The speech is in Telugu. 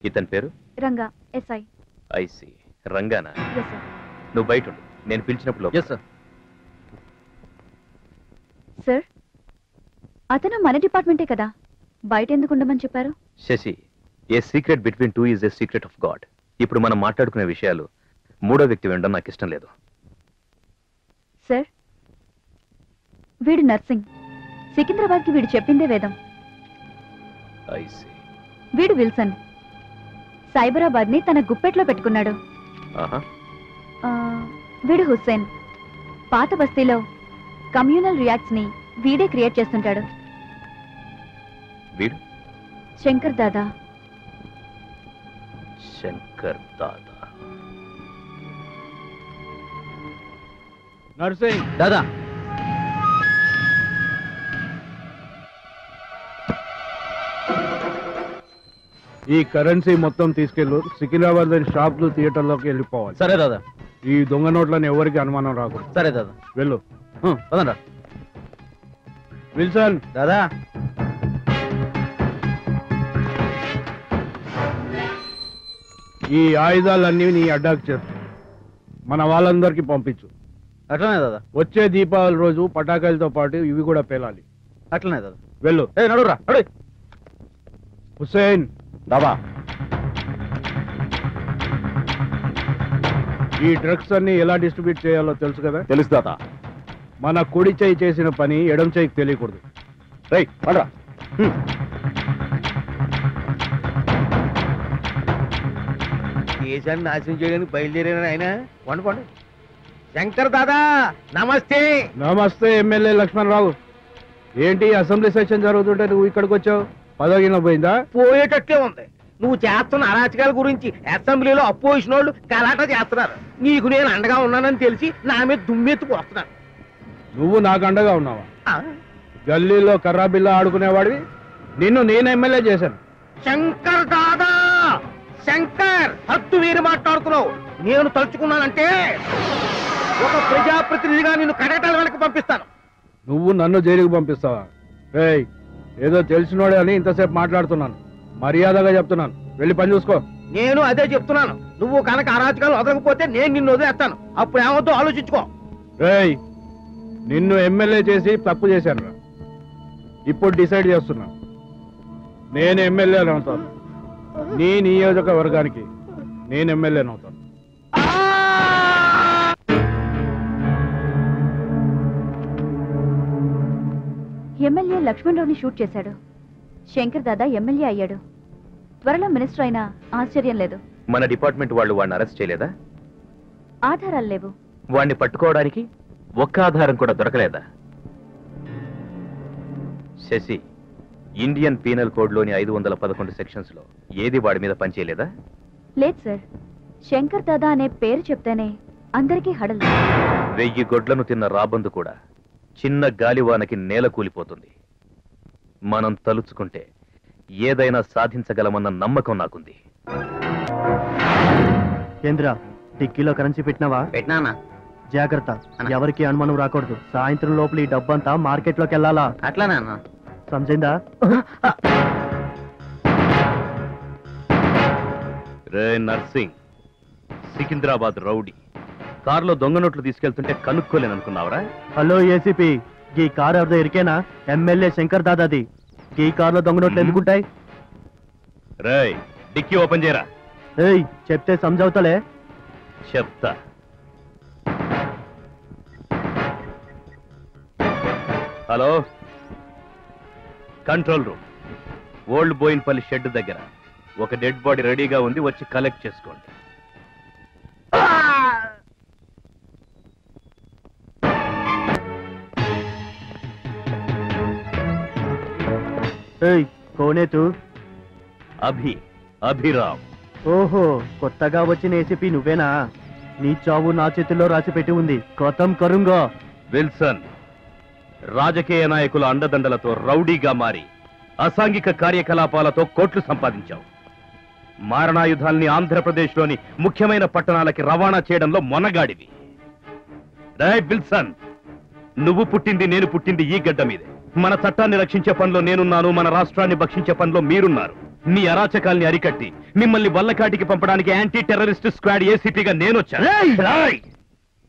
ఇతని పేరు రంగా ఎస్ఐ ఐసి రంగానా ఎస్ సార్ నువ్వు బయట ఉండు నేను పిలిచినప్పుడు లోపలికి ఎస్ సార్ సార్ అతను మన డిపార్ట్మెంటే కదా బయట ఎందుకు ఉండమని చెప్పారు Sashi a secret between two is a secret of God ఇప్పుడు మనం మాట్లాడుకునే విషయాలు మూడో వ్యక్తి వినడం నాకు ఇష్టం లేదు సార్ వీడు నర్సింగ్ సికింద్రాబాద్కి వీడు చెప్పిందే వేదం ఐసి వీడు విల్సన్ సైబరాబాద్ని తన గుప్పెట్లో పెట్టుకున్నాడు ఆహా ఆ, వీడు హుస్సేన్ పాత బస్తీలో కమ్యూనల్ రియాక్ట్స్ ని వీడే క్రియేట్ చేస్తుంటాడు వీడు శంకర్ దాదా శంకర్ దాదా నర్సింగ్ దాదా ఈ కరెన్సీ మొత్తం తీసుకెళ్ళు సికింద్రాబాద్ షాప్లు థియేటర్లోకి వెళ్ళిపోవాలి సరే దాదా ఈ దొంగ నోట్లని ఎవరికి అనుమానం రాకూడదు సరే దాదా వెళ్ళు హ్మ్, పదండ్రా విల్సన్ దాదా ఈ ఆయుధాలన్నీ నీ అడ్డాకు చేర్చు మన వాళ్ళందరికీ పంపించు అట్లనే దాదా వచ్చే దీపావళి రోజు పటాకాయలతో పాటు ఇవి కూడా పేలాలి అట్లనే దాదా వెళ్ళు ఏ నడురా నడు హుసేన్ దాదా ఈ డ్రగ్స్ అన్ని ఎలా డిస్ట్రిబ్యూట్ చేయాలో తెలుసు కదా తెలుసు దాదా మన కుడి చేయి చేసిన పని ఎడం చేయికి తెలియకూడదు రైట్ పడరా దేశాన్ని నాశనం చేయడానికి బయలుదేరాను ఆయన వండుకోండి శంకర్ దాదా నమస్తే నమస్తే ఎమ్మెల్యే లక్ష్మణరావు ఏంటి అసెంబ్లీ సెషన్ జరుగుతుంటే నువ్వు ఇక్కడికి వచ్చావు పదవిన పోయిందా పోయేటట్టే ఉంది నువ్వు చేస్తున్న అరాచకాల గురించి అసెంబ్లీలో అపోజిషన్ వాళ్ళు గలాట చేస్తున్నారు నీకు నేను అండగా ఉన్నానని తెలిసి నా మీద దుమ్మెత్తుకు వస్తున్నాను నువ్వు నాకు అండగా ఉన్నావా ఆ, గల్లీలో కర్రా బిల్ల ఆడుకునేవాడివి నిన్ను నేను ఎమ్మెల్యే చేశాను శంకర్ దాదా శంకర్ హద్దు వీరు మాట్లాడుతున్నావు నేను తలుచుకున్నానంటే ఒక ప్రజాప్రతినిధిగా నిన్ను కడగటాల వెనక్కి పంపిస్తాను నువ్వు నన్ను జైలుకి పంపిస్తావా ఏయ్ ఏదో తెలిసినోడే అని ఇంతసేపు మాట్లాడుతున్నాను మర్యాదగా చెప్తున్నాను వెళ్ళి పని చూసుకో నేను అదే చెప్తున్నాను నువ్వు కనుక అరాచకాలు వదలకపోతే నేను నిన్ను వదిలేస్తాను అప్పుడు ఏమవుతో ఆలోచించుకో ఏయ్ నిన్ను ఎమ్మెల్యే చేసి తప్పు చేశాను ఇప్పుడు డిసైడ్ చేస్తున్నా నేను ఎమ్మెల్యే అవుతాను నీ నియోజకవర్గానికి నేను ఎమ్మెల్యే అవుతాను ఎమ్మెల్యే లక్ష్మణరావుని షూట్ చేశాడు శంకర్ దాదా ఎమ్మెల్యే అయ్యాడు త్వరలో మినిస్టర్ అయినా ఆశ్చర్యం లేదు మన డిపార్ట్మెంట్ వాళ్ళు వాడిని అరెస్ట్ చేయలేదా ఆధారాలు లేవు వాడిని పట్టుకోవడానికి ఒక్క ఆధారం కూడా దొరకలేదా శశి ఇండియన్ పీనల్ కోడ్లోని ఐదు వందల పదకొండు సెక్షన్స్ లో ఏది వాడి మీద పనిచేయలేదా లేదు సార్ శంకర్ దాదా అనే పేరు చెప్తేనే అందరికీ హడల్ వెయ్యి గొడ్లను తిన్న రాబందు కూడా చిన్న గాలివానకి నేల కూలిపోతుంది మనం తలుచుకుంటే ఏదైనా సాధించగలమన్న నమ్మకం నాకుంది కేంద్ర డిక్కీలో కరెన్సీ పెట్టినావా పెట్టినా జాగ్రత్త అన్న. ఎవరికి అనుమానం రాకూడదు సాయంత్రం లోపల ఈ డబ్బంతా మార్కెట్ లోకి వెళ్ళాలా అట్లానే అన్న సమజైందా రే నర్సింగ్ సికింద్రాబాద్ రౌడీ కారులో దొంగ నోట్లు తీసుకెళ్తుంటే కనుక్కోలేననుకున్నావరా హలో ఏసీపీ ఈ కార్ ఎవరిదో ఇరికేనా ఎమ్మెల్యే శంకర్ దాదాది ఈ కార్లో దొంగ నోట్లు మ్మ్. ఎందుకుంటాయి రేయ్ డిక్కీ ఓపెన్ చేయరా ఏయ్ చెప్తే సమజవుతలే చెప్తా hello control room old Boinpally shed దగ్గర ఒక డెడ్ బాడీ రెడీగా ఉంది వచ్చి కలెక్ట్ చేసుకోండి ఏయ్ కోనేతు అభి అభిరామ్ ఓహో కొత్తగా వచ్చిన ఏసీపీ నువ్వేనా నీ చావు నా చేతిలో రాసి పెట్టి ఉంది కొత్తం కరుంగో విల్సన్ రాజకీయ నాయకుల అండదండలతో రౌడీగా మారి అసాంఘిక కార్యకలాపాలతో కోట్లు సంపాదించావు మారణాయుధాల్ని ఆంధ్రప్రదేశ్లోని ముఖ్యమైన పట్టణాలకి రవాణా చేయడంలో మొనగాడివి రేయ్ విల్సన్ నువ్వు పుట్టింది నేను పుట్టింది ఈ గడ్డ మీదే మన చట్టాన్ని రక్షించే పనిలో నేనున్నాను మన రాష్ట్రాన్ని భక్షించే పనిలో మీరున్నారు మీ అరాచకాల్ని అరికట్టి మిమ్మల్ని వల్లకాటికి పంపడానికి యాంటీ టెర్రరిస్ట్ స్క్వాడ్ ఏసీపీగా నేనొచ్చాను రేయ్! రాయ్!